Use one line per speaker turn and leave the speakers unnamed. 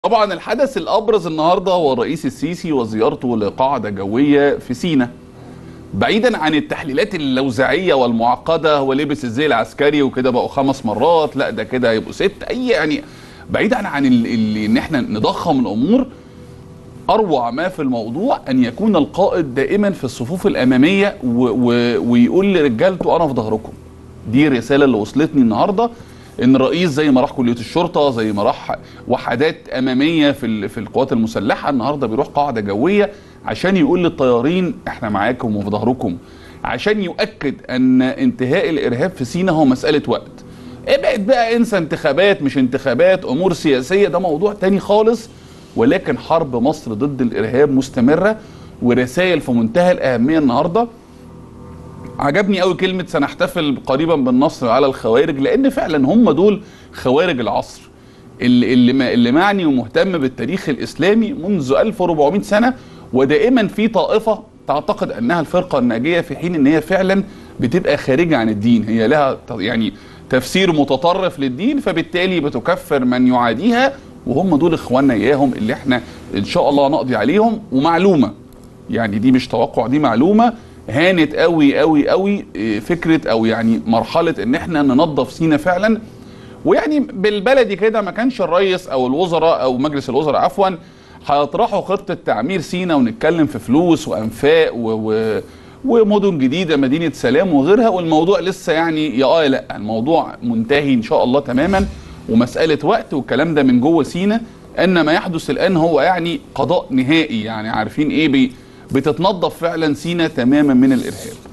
طبعا الحدث الابرز النهارده هو الرئيس السيسي وزيارته لقاعده جويه في سيناء بعيدا عن التحليلات اللوزعيه والمعقده هو لبس الزي العسكري وكده بقوا خمس مرات لا ده كده هيبقوا ست اي يعني بعيدا عن ال- ال- ان احنا نضخم الامور اروع ما في الموضوع ان يكون القائد دائما في الصفوف الاماميه و و ويقول لرجالته انا في ظهركم دي الرساله اللي وصلتني النهارده ان الرئيس زي ما راح كليه الشرطه زي ما راح وحدات اماميه في ال- في القوات المسلحه النهارده بيروح قاعده جويه عشان يقول للطيارين احنا معاكم وفي ظهركم عشان يؤكد ان انتهاء الارهاب في سيناء هو مساله وقت ابعد بقى انسى انتخابات مش انتخابات امور سياسيه ده موضوع تاني خالص ولكن حرب مصر ضد الارهاب مستمره ورسائل في منتهى الاهميه النهارده عجبني قوي كلمه سنحتفل قريبا بالنصر على الخوارج لان فعلا هم دول خوارج العصر اللي اللي, ما- اللي معني ومهتم بالتاريخ الاسلامي منذ 1400 سنه ودائما في طائفه تعتقد انها الفرقه الناجيه في حين ان هي فعلا بتبقى خارجه عن الدين هي لها ت- يعني تفسير متطرف للدين فبالتالي بتكفر من يعاديها وهم دول اخواننا اياهم اللي احنا ان شاء الله نقضي عليهم ومعلومه يعني دي مش توقع دي معلومه هانت قوي قوي قوي إيه، فكره او يعني مرحله ان احنا ننظف سينا فعلا ويعني بالبلدي كده ما كانش الرئيس او الوزراء او مجلس الوزراء عفوا هيطرحوا خطه تعمير سينا ونتكلم في فلوس وانفاق و... و... ومدن جديده مدينه سلام وغيرها والموضوع لسه يعني يا اه يا لا الموضوع منتهي ان شاء الله تماما ومساله وقت والكلام ده من جوه سينا ان ما يحدث الان هو يعني قضاء نهائي يعني عارفين ايه بي... بتتنظف فعلا سينا تماما من الارهاب